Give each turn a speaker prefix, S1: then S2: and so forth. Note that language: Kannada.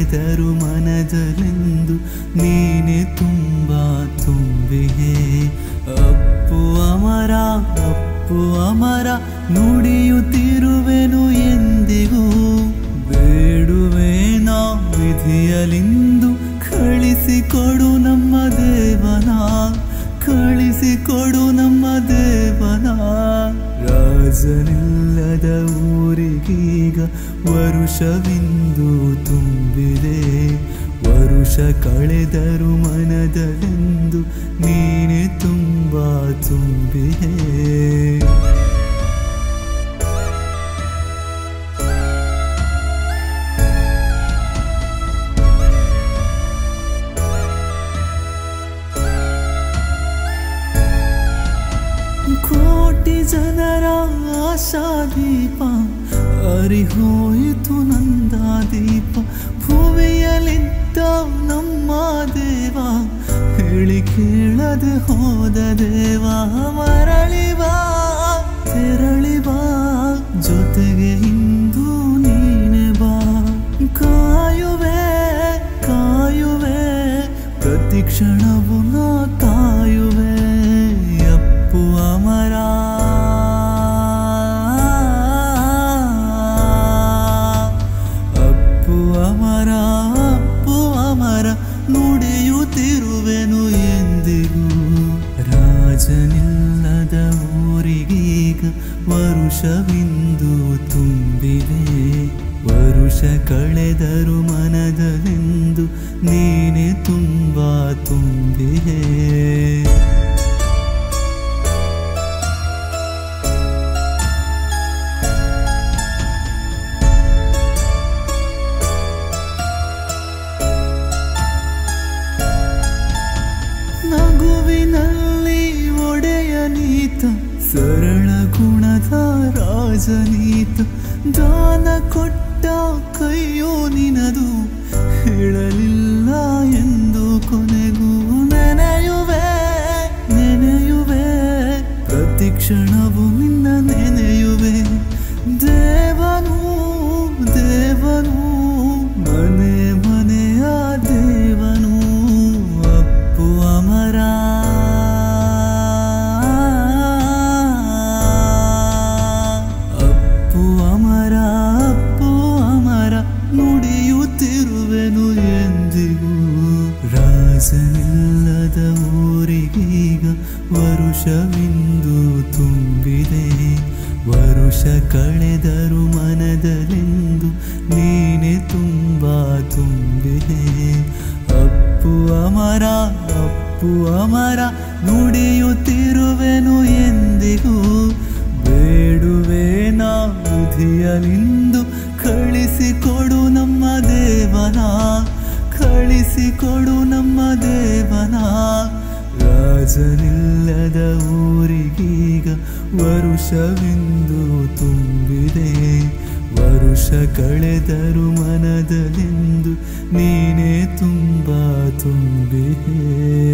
S1: ಕಳೆದರು ಮನದಲೆಂದು ನೀನೆ ತುಂಬ ತುಂಬಿಯೇ ಅಪ್ಪು ಅಮರ ಅಪ್ಪು ಅಮರ ನುಡಿಯುತ್ತಿರುವೆನು ಎಂದಿಗೂ ಬೇಡುವೇನ ವಿಧಿಯಲಿಂದು ಕಳಿಸಿಕೊಡು ನಮ್ಮ ದೇವನ ಕಳಿಸಿಕೊಡು ನಮ್ಮ ದೇವನ ರಾಜನಿಲ್ಲದ ಊರಿಗೀಗ ವರುಷವಿಂದು ತುಂಬಿದೆ ವರುಷ ಕಳೆದರು ಮನದಲೆಂದು ನೀನೆ ತುಂಬ ತುಂಬಿದೆ ಕೋಟಿ ಜನರ ಆಶಾದೀಪ ಅರಿಹೋಯಿತು ನಂದ ದೀಪ ಭುವಿಯಲಿದ್ದ ನಮ್ಮ ದೇವ ಹೇಳಿ ಕೇಳದೆ ಹೋದ ದೇವ ಮರಳಿವಾ ತೆರಳಿವಾ ಜೊತೆಗೆ ಇಂದು ನೀನೆ ಬಾ ಕಾಯುವೆ ಕಾಯುವೆ ಪ್ರತಿ ಕ್ಷಣವು ನಾ ಕಾಯುವೆ ಅಪ್ಪು ಅಮರ ಅಪ್ಪು ಅಮರ ಅಪ್ಪು ಅಮರ ನುಡಿಯುತ್ತಿರುವೆನು ಎಂದಿಗೂ ರಾಜನಿಲ್ಲದ ಊರಿಗೀಗ ವರುಷವಿಂದು ತುಂಬಿದೆ ವರುಷ ಕಳೆದರು ಮನದಲೆಂದು ನೀನೆ ತುಂಬ ತುಂಬಿದೆ ನಗುವಿನಲ್ಲಿ ಒಡೆಯನೀತ ಸರಳ ಗುಣದ ರಾಜನೀತ ದಾನ ಕೊಟ್ಟ ಕೈಯೋ ನಿನದು ಹೇಳಲಿಲ್ಲ ಎಂದು ಕೊನೆಗೂ ನೆನೆಯುವೆ ನೆನೆಯುವೆ ಪ್ರತಿ ಕ್ಷಣವು ನಿನ್ನ ನೆನೆಯುವೆ ದೇವನು ದೇವನು ಮನೆ ಮನೆಯ ದೇವನು ಅಪ್ಪು ಅಮರ ಅಪ್ಪು ಅಮರ ಅಪ್ಪು ಅಮರ ನುಡಿಯುತ್ತಿರುವೆನು ಎಂದಿಗೂ ರಾಜನಿಲ್ಲದ ಊರಿಗೀಗ ವರುಷವಿಂದು ತುಂಬಿದೆ ವರುಷ ಕಳೆದರು ಮನದಲೆಂದು ನೀನೆ ತುಂಬ ತುಂಬಿದೆ ಅಪ್ಪು ಅಮರ ಅಪ್ಪು ಅಮರ ನುಡಿಯುತ್ತಿರುವೆನು ಎಂದಿಗೂ ಬೇಡುವೆ ನಾ ವಿಧಿಯಲಿಂದು ಕಳಿಸಿಕೊಡು ನಮ್ಮ ದೇವನ ಕಳಿಸಿಕೊಡು ನಮ್ಮ ದೇವನ ರಾಜನಿಲ್ಲದ ಊರಿಗೀಗ ವರುಷವಿಂದು ತುಂಬಿದೆ ವರುಷ ಕಳೆದರು ಮನದಲೆಂದು ನೀನೇ ತುಂಬ ತುಂಬಿದೆ